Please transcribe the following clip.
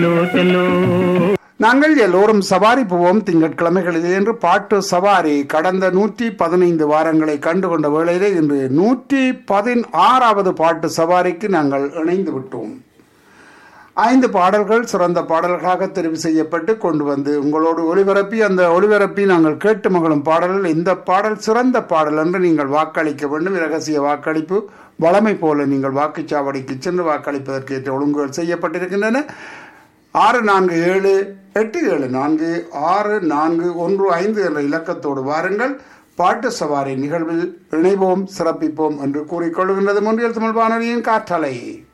நாங்கள் எல்லோரும் சவாரி போவோம் திங்கட்கிழமைகளிலே என்று பாட்டு சவாரி கடந்த நூற்றி பதினைந்து வாரங்களை கண்டுகொண்ட வேளையிலே இன்று நூற்றி பதினாறாவது பாட்டு சவாரிக்கு நாங்கள் இணைந்து விட்டோம் ஐந்து பாடல்கள் சிறந்த பாடல்களாக தெரிவு செய்யப்பட்டு கொண்டு வந்து உங்களோடு ஒளிபரப்பி அந்த ஒளிபரப்பி நாங்கள் கேட்டு மகளும் பாடலில் இந்த பாடல் சிறந்த பாடல் என்று நீங்கள் வாக்களிக்க வேண்டும் இரகசிய வாக்களிப்பு வளமை போல நீங்கள் வாக்குச்சாவடிக்கு சென்று வாக்களிப்பதற்கு ஏற்ற ஒழுங்குகள் செய்யப்பட்டிருக்கின்றன ஆறு நான்கு ஏழு எட்டு ஏழு நான்கு ஆறு நான்கு ஒன்று ஐந்து என்ற இலக்கத்தோடு வாருங்கள் பாட்டு சவாரி நிகழ்வில் இணைவோம் சிறப்பிப்போம் என்று கூறிக்கொள்கின்றது முன்றியல் தமிழ் வானொலியின் காற்றலை